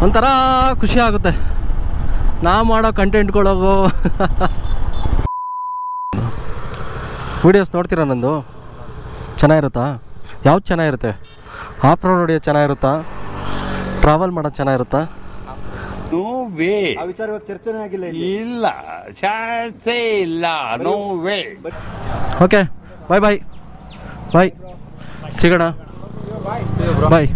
ಒಂಥರ ಖುಷಿ ಆಗುತ್ತೆ ನಾ ಮಾಡೋ ಕಂಟೆಂಟ್ಗಳಿಗೋ ವೀಡಿಯೋಸ್ ನೋಡ್ತೀರಾ ನಂದು ಚೆನ್ನಾಗಿರುತ್ತಾ ಯಾವ್ದು ಚೆನ್ನಾಗಿರುತ್ತೆ ಆಫ್ ರೋಡ್ ಹೊಡಿಯೋದು ಚೆನ್ನಾಗಿರುತ್ತಾ ಟ್ರಾವೆಲ್ ಮಾಡೋದು ಚೆನ್ನಾಗಿರುತ್ತಾ ನೋ ವೇ ಆ ವಿಚಾರವಾಗಿ ಚರ್ಚೆನೇ ಆಗಿಲ್ಲ ಇಲ್ಲಿ ಇಲ್ಲ ಚಾನ್ಸೇ ಇಲ್ಲ no way okay bye bye bye ಸಿಗೋಣ ಬಾಯ್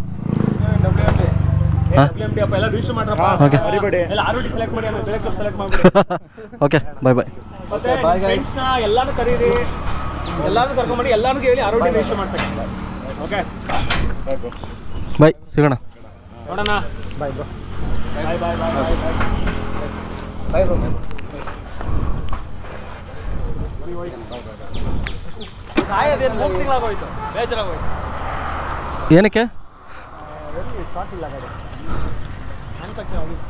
ಹಾಂ ಎಲ್ಲ ರಿಜಿಸ್ಟರ್ ಮಾಡ್ರಪ್ಪ ಓಕೆ ಮರಿಬೇಡಿ ಎಲ್ಲ ಆರ್ ಸೆಲೆಕ್ಟ್ ಮಾಡಿ ಆಮೇಲೆ ಬೇರೆ ಕ್ಲಬ್ ಸೆಲೆಕ್ಟ್ ಮಾಡ್ಬಿಡಿ ಓಕೆ ಬಾಯ್ ಬಾಯ್ ಮತ್ತೆ ಫ್ರೆಂಡ್ಸ್ ನ ಎಲ್ಲಾನು ಕರೀರಿ ಎಲ್ಲಾನು ಕರ್ಕೊಂಡ್ಬಂದು ಎಲ್ಲಾನು ಹೇಳಿ ಆರ್ ರಿಜಿಸ್ಟರ್ ಮಾಡ್ಸಕ್ಕೆ ಓಕೆ ಬಾಯ್ ಸಿಗೋಣ ನೋಡೋಣ bye bro bye bye bye ಬಾಯ್ ಕಾಯೋದೇನು ಮೂರು ತಿಂಗಳಾಗೋಯ್ತು ಬೇಜಾರಾಗೋಯ್ತು ಏನಕ್ಕೆ ಸ್ಟಾರ್ಟ್ ಇಲ್ಲ ಗಾಡಿ ನನ್ನ ತಕ್ಷಣ ಹೋಗಿದ್ದು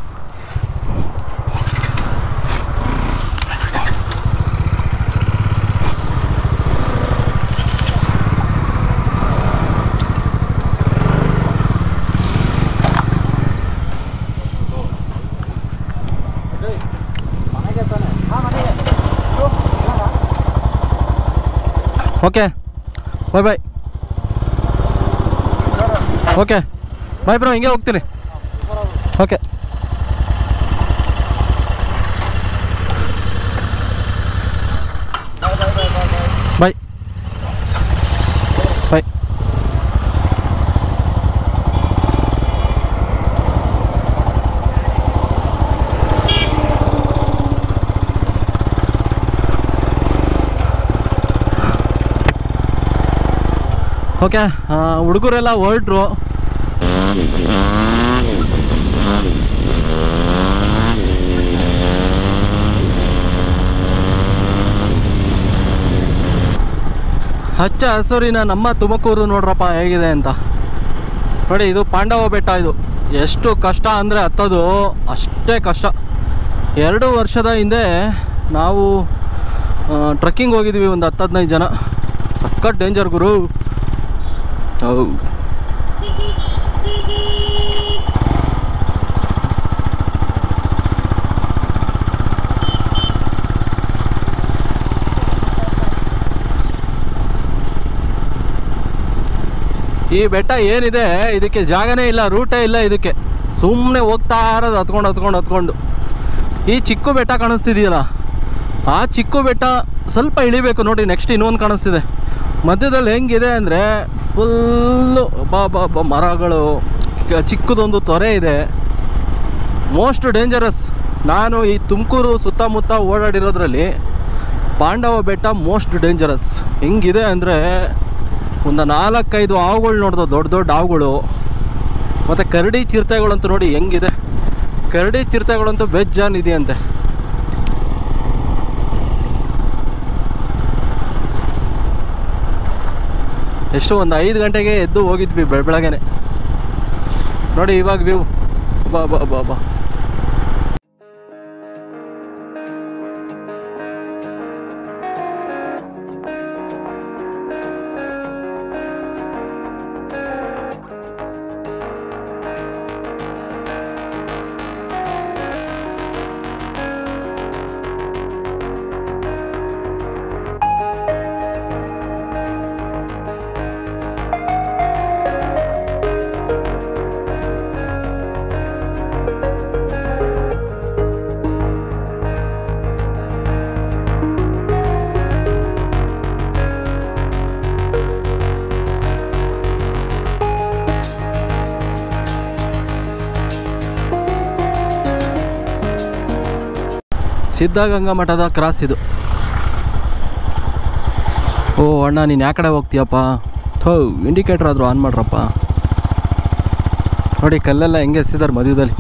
okay bye bye okay bye bro ಹಿಂಗೆ ಹೋಗ್ತೀನಿ ಓಕೆ ಬಾಯ್ ಬಾಯ್ ಓಕೆ ಹುಡುಗರೆಲ್ಲ ಹೊರಟ್ರು ಹಚ್ಚ ಹಸುರಿನ ನಮ್ಮ ತುಮಕೂರು ನೋಡ್ರಪ್ಪ ಹೇಗಿದೆ ಅಂತ ನೋಡಿ ಇದು ಪಾಂಡವ ಬೆಟ್ಟ ಇದು ಎಷ್ಟು ಕಷ್ಟ ಅಂದರೆ ಹತ್ತೋದು ಅಷ್ಟೇ ಕಷ್ಟ ಎರಡು ವರ್ಷದ ಹಿಂದೆ ನಾವು ಟ್ರಕ್ಕಿಂಗ್ ಹೋಗಿದ್ವಿ ಒಂದು ಹತ್ತು ಹದಿನೈದು ಜನ ಸಖತ್ ಡೇಂಜರ್ ಗುರು ಹೌದು ಈ ಬೆಟ್ಟ ಏನಿದೆ ಇದಕ್ಕೆ ಜಾಗನೇ ಇಲ್ಲ ರೂಟೇ ಇಲ್ಲ ಇದಕ್ಕೆ ಸುಮ್ಮನೆ ಹೋಗ್ತಾ ಇರೋದು ಹತ್ಕೊಂಡು ಹತ್ಕೊಂಡು ಹತ್ಕೊಂಡು ಈ ಚಿಕ್ಕ ಬೆಟ್ಟ ಕಾಣಿಸ್ತಿದೆಯಲ್ಲ ಆ ಚಿಕ್ಕ ಬೆಟ್ಟ ಸ್ವಲ್ಪ ಇಳಿಬೇಕು ನೋಡಿ ನೆಕ್ಸ್ಟ್ ಇನ್ನೊಂದು ಕಾಣಿಸ್ತಿದೆ ಮಧ್ಯದಲ್ಲಿ ಹೆಂಗಿದೆ ಅಂದರೆ ಫುಲ್ಲು ಬಾ ಬಾ ಬಾ ಮರಗಳು ಕ- ಚಿಕ್ಕದೊಂದು ತೊರೆ ಇದೆ ಮೋಸ್ಟ್ ಡೇಂಜರಸ್ ನಾನು ಈ ತುಮಕೂರು ಸುತ್ತಮುತ್ತ ಓಡಾಡಿರೋದ್ರಲ್ಲಿ ಪಾಂಡವ ಬೆಟ್ಟ ಮೋಸ್ಟ್ ಡೇಂಜರಸ್ ಹೆಂಗಿದೆ ಅಂದರೆ ಒಂದು ನಾಲ್ಕೈದು ಹಾವುಗಳು ನೋಡ್ದು ದೊಡ್ಡ ದೊಡ್ಡ ಹಾವುಗಳು ಮತ್ತು ಕರಡಿ ಚಿರತೆಗಳಂತೂ ನೋಡಿ ಹೆಂಗಿದೆ ಕರಡಿ ಚಿರತೆಗಳಂತೂ ಬೆಜ್ಜಾನ್ ಇದೆಯಂತೆ ಎಷ್ಟು ಒಂದು ಐದು ಗಂಟೆಗೆ ಎದ್ದು ಹೋಗಿದ್ವಿ ಬೆಳ ಬೆಳಗ್ಗೆನೆ ನೋಡಿ ಇವಾಗ ವ್ಯೂ ಬಾ ಬಾ ಬಾ ಬಾ ಸಿದ್ಧಗಂಗಾ ಮಠದ ಕ್ರಾಸ್ ಇದು ಓ ಅಣ್ಣ ನೀನು ಯಾವ ಕಡೆ ಹೋಗ್ತೀಯಪ್ಪ ಥೋ ಇಂಡಿಕೇಟ್ರ್ ಆದರೂ ಆನ್ ಮಾಡ್ರಪ್ಪ ನೋಡಿ ಕಲ್ಲೆಲ್ಲ ಹೆಂಗೆ ಎಸ್ತಿದ್ದಾರೆ ಮಧ್ಯದಲ್ಲಿ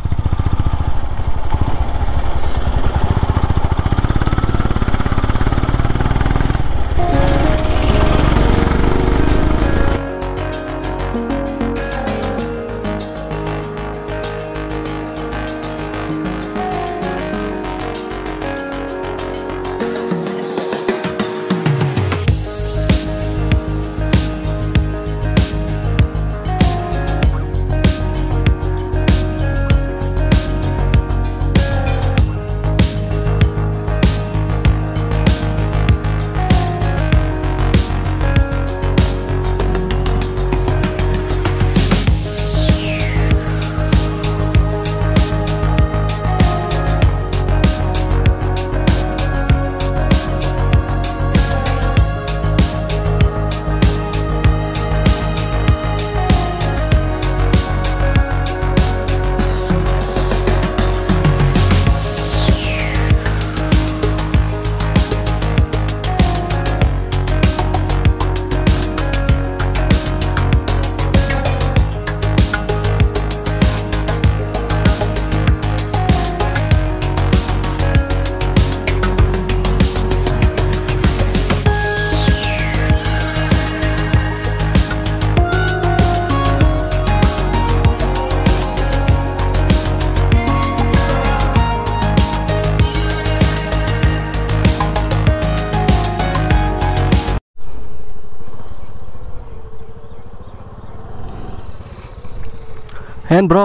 ಏನು ಬ್ರೋ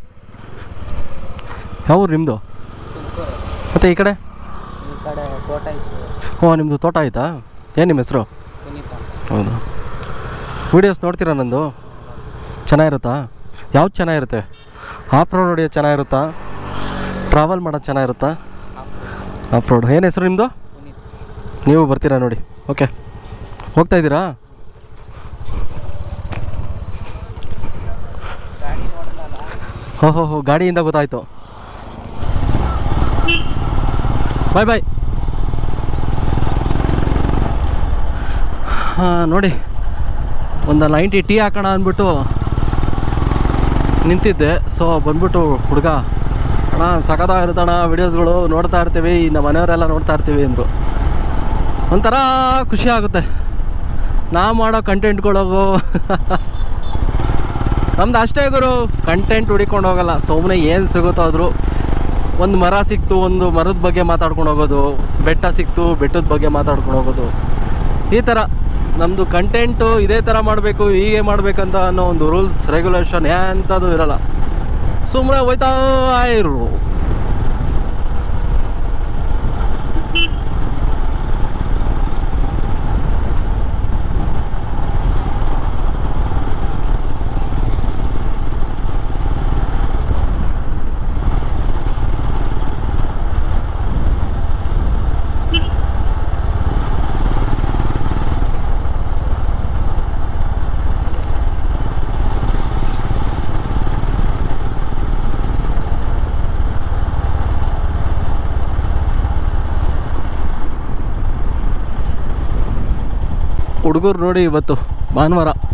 ಯಾವ ಊರು ನಿಮ್ಮದು ಮತ್ತು ಈ ಕಡೆ ಈ ಕಡೆ ತೋಟ ಇತ್ತು ಓ ನಿಮ್ಮದು ತೋಟ ಆಯಿತಾ ಏನು ನಿಮ್ಮ ಹೆಸರು ಪುನೀತ ಹೌದು ವೀಡಿಯೋಸ್ ನೋಡ್ತೀರಾ ನಂದು ಚೆನ್ನಾಗಿರುತ್ತಾ ಯಾವ್ದು ಚೆನ್ನಾಗಿರುತ್ತೆ ಆಫ್ ರೋಡ್ ಹೊಡಿಯೋದು ಚೆನ್ನಾಗಿರುತ್ತಾ ಟ್ರಾವೆಲ್ ಮಾಡೋದು ಚೆನ್ನಾಗಿರುತ್ತಾ ಆಫ್ ರೋಡ್ ಏನು ಹೆಸರು ನಿಮ್ಮದು ಪುನೀತ್ ನೀವು ಬರ್ತೀರಾ ನೋಡಿ ಓಕೆ ಹೋಗ್ತಾ ಇದ್ದೀರಾ ಹೋ ಹೋ ಹೋ ಗಾಡಿಯಿಂದ ಗೊತ್ತಾಯ್ತು ಬಾಯ್ ಬಾಯ್ ಹಾಂ ನೋಡಿ ಒಂದು ನೈಂಟಿ ಟೀ ಹಾಕೋಣ ಅಂದ್ಬಿಟ್ಟು ನಿಂತಿದ್ದೆ ಸೊ ಬಂದ್ಬಿಟ್ಟು ಹುಡುಗ ಅಣ್ಣ ಸಖತ್ತಾಗಿರುತ್ತಣ್ಣ ವಿಡಿಯೋಸ್ಗಳು ನೋಡ್ತಾ ಇರ್ತೀವಿ ನಮ್ಮ ಮನೆಯವರೆಲ್ಲ ನೋಡ್ತಾ ಇರ್ತೀವಿ ಅಂದರು ಒಂಥರ ಖುಷಿ ಆಗುತ್ತೆ ನಾ ಮಾಡೋ ಕಂಟೆಂಟ್ಗಳಿಗು ನಮ್ದು ಅಷ್ಟೇ ಗುರು ಕಂಟೆಂಟ್ ಹುಡಿಕೊಂಡು ಹೋಗಲ್ಲ ಸುಮ್ಮನೆ ಏನು ಸಿಗುತ್ತೋ ಆದರೂ ಒಂದು ಮರ ಸಿಕ್ತು ಒಂದು ಮರದ ಬಗ್ಗೆ ಮಾತಾಡ್ಕೊಂಡು ಹೋಗೋದು ಬೆಟ್ಟ ಸಿಕ್ತು ಬೆಟ್ಟದ ಬಗ್ಗೆ ಮಾತಾಡ್ಕೊಂಡು ಹೋಗೋದು ಈ ಥರ ನಮ್ಮದು ಕಂಟೆಂಟು ಇದೇ ಥರ ಮಾಡಬೇಕು ಹೀಗೆ ಮಾಡಬೇಕಂತ ಅನ್ನೋ ಒಂದು ರೂಲ್ಸ್ ರೆಗ್ಯುಲೇಷನ್ ಎಂಥದ್ದು ಇರಲ್ಲ ಸುಮ್ಮನೆ ಹೋಯ್ತಾ ಇರು ಹುಡುಗರು ನೋಡಿ ಇವತ್ತು ಭಾನುವಾರ